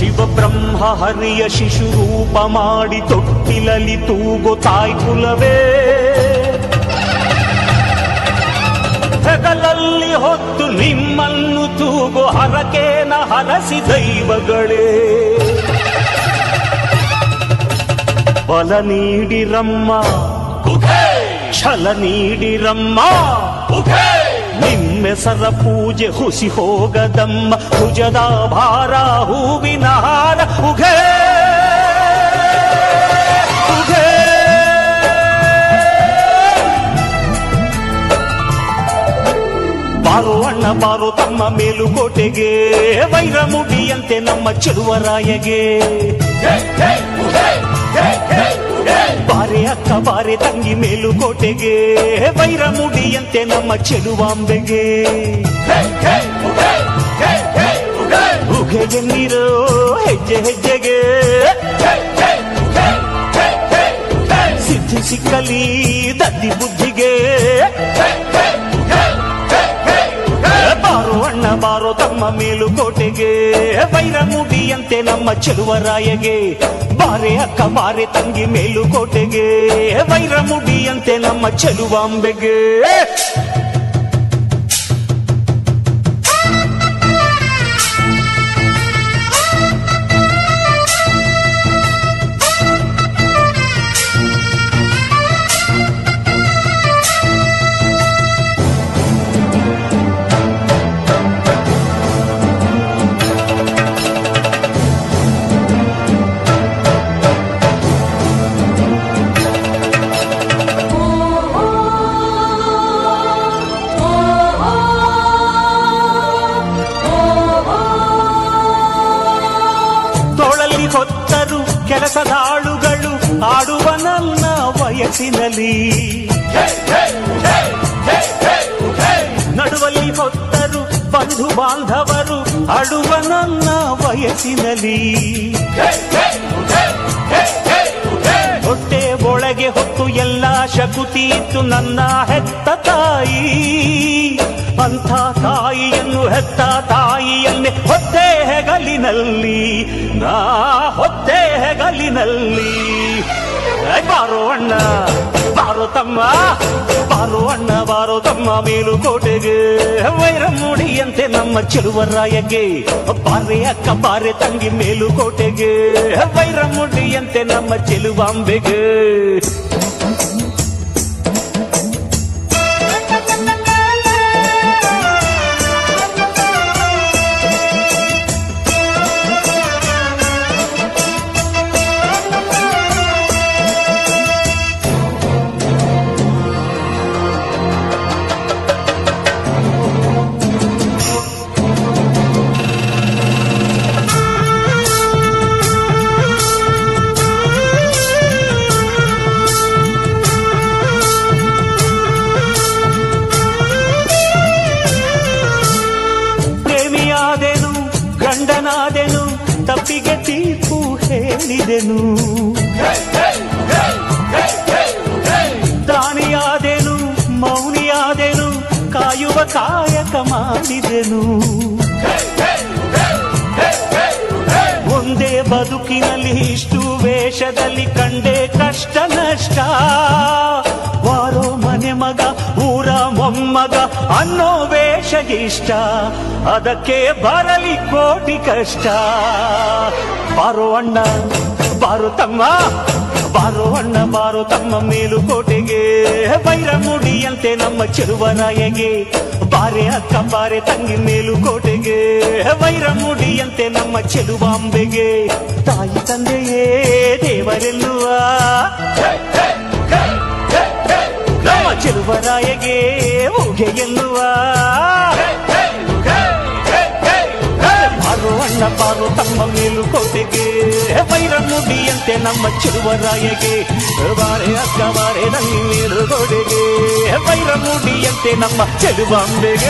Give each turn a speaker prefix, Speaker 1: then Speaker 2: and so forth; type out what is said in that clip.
Speaker 1: ಶಿವ ಬ್ರಹ್ಮ ಹರಿಯ ಶಿಶು ರೂಪ ಮಾಡಿ ತೊಟ್ಟಿಲಲಿ ತೂಗೋ ತಾಯ್ ಕುಲವೇ ಹೆಗಲಲ್ಲಿ ಹೊತ್ತು ನಿಮ್ಮನ್ನು ತೂಗೋ ಹರಕೇನ ಹರಸಿ ದೈವಗಳೇ ಬಲ ನೀಡಿರಮ್ಮ ಛಲ ನೀಡಿರಮ್ಮ ನಿಮ್ಮೆಸರ ಪೂಜೆ ಹುಸಿ ಹೋಗದಮ್ಮ ಭುಜದ ಭಾರ ಹೂವಿನ ಹಾರ ಉಘೇ ಉಘೇ ಬಾರೋ ಅಣ್ಣ ಬಾರೋ ತಮ್ಮ ಮೇಲುಕೋಟೆಗೆ ವೈರಮುಡಿಯಂತೆ ನಮ್ಮ ಚೆಲುವರಾಯಗೆ ಬಾರೆ ಅಕ್ಕ ಬಾರೆ ತಂಗಿ ಮೇಲುಕೋಟೆಗೆ ವೈರಮುಡಿಯಂತೆ ನಮ್ಮ ಚೆಲುವಾಂಬೆಗೆ ಉಗೆಗೆ ನೀರು ಹೆಜ್ಜೆ ಹೆಜ್ಜೆಗೆ ಸಿದ್ಧಿ ಸಿಕ್ಕಲಿ ದದ್ದಿ ಬುದ್ಧಿಗೆ ಬಾರೋ ಅಣ್ಣ ಬಾರೋ ತಮ್ಮ ಮೇಲುಕೋಟೆಗೆ ವೈರಮುಡಿಯಂತೆ ನಮ್ಮ ಚೆಲುವರಾಯಗೆ ಬಾರೆ ಅಕ್ಕ ಬಾರೆ ತಂಗಿ ಮೇಲುಕೋಟೆಗೆ ವೈರಮುಡಿಯಂತೆ ನಮ್ಮ ಚೆಲುವಾಂಬೆಗೆ ತೋಳಲ್ಲಿ ಹೊತ್ತರು ಕೆಲಸದ ಆಳುಗಳು ಆಡುವ ನನ್ನ ವಯಸ್ಸಿನಲ್ಲಿ ನಡುವಲ್ಲಿ ಹೊತ್ತರು ಬಂಧು ಬಾಂಧವರು ಆಡುವ ನನ್ನ ವಯಸ್ಸಿನಲ್ಲಿ ಹೊಟ್ಟೆ ಒಳಗೆ ಹೊತ್ತು ಎಲ್ಲ ಶಕುತಿ ಇತ್ತು ನನ್ನ ಹೆತ್ತ ತಾಯಿ ಅಂಥ ತಾಯಿಯನ್ನು ಹೆತ್ತ ತಾಯಿಯನ್ನೇ ಹೊತ್ತೆ ಹೆಗಲಿನಲ್ಲಿ ನಾ ಹೊತ್ತೆ ಹೆಗಲಿನಲ್ಲಿ ಐ ಬಾರೋ ಅಣ್ಣ ಬಾರೋ ತಮ್ಮ ಬಾರೋ ಅಣ್ಣ ಬಾರೋ ತಮ್ಮ ಮೇಲುಕೋಟೆಗೆ ವೈರಮುಡಿಯಂತೆ ನಮ್ಮ ಚೆಲುವರಾಯಗೆ ಬಾರೆ ಅಕ್ಕ ಬಾರೆ ತಂಗಿ ಮೇಲುಕೋಟೆಗೆ ವೈರಮುಡಿಯಂತೆ ನಮ್ಮ ಚೆಲುವಾಂಬೆಗೆ ಪ್ರೇಮಿಯಾದೆನು ಗಂಡನಾದೆನು ತಪ್ಪಿಗೆ ತೀರ್ಪು ಹೇಳಿದೆನು ದಾನಿಯಾದೆನು ಮೌನಿಯಾದೆನು ಕಾಯುವ ಕಾಯಕ ಮಾಡಿದೆನು ಒಂದೇ ಬದುಕಿನಲ್ಲಿ ಇಷ್ಟು ವೇಷದಲ್ಲಿ ಕಂಡೆ ಕಷ್ಟ ನಷ್ಟ ವಾರೋ ಮನೆ ಮಗ ಊರ ಮೊಮ್ಮಗ ಅನ್ನೋ ವೇಷ ಇಷ್ಟ ಅದಕ್ಕೆ ಬರಲಿ ಕೋಟಿ ಕಷ್ಟ ಬಾರೋ ಅಣ್ಣ ಬಾರೋ ತಮ್ಮ ಬಾರೋ ಅಣ್ಣ ಬಾರೋ ತಮ್ಮ ಮೇಲುಕೋಟೆಗೆ ವೈರಮುಡಿಯಂತೆ ನಮ್ಮ ಚೆಲುವರಾಯಗೆ ಬಾರೆ ಅಕ್ಕ ಬಾರೆ ತಂಗಿ ಮೇಲುಕೋಟೆಗೆ ವೈರಮುಡಿಯಂತೆ ನಮ್ಮ ಚೆಲುವಾಂಬೆಗೆ ತಾಯಿ ತಂದೆಯೇ ದೇವರೆನ್ನುವ ನಮ್ಮ ಚೆಲುವರಾಯಗೆ ಊಗೆ ಎನ್ನುವ ಬಾರೋ ಅಣ್ಣ ಬಾರೋ ತಮ್ಮ ಮೇಲುಕೋಟೆಗೆ ವೈರಮುಡಿಯಂತೆ ನಮ್ಮ ಚೆಲುವರಾಯಗೆ ಬಾರೆ ಅಕ್ಕ ಬಾರೆ ತಂಗಿ ಮೇಲುಕೋಟೆಗೆ ವೈರಮುಡಿಯಂತೆ ನಮ್ಮ ಚೆಲುವಾಂಬೆಗೆ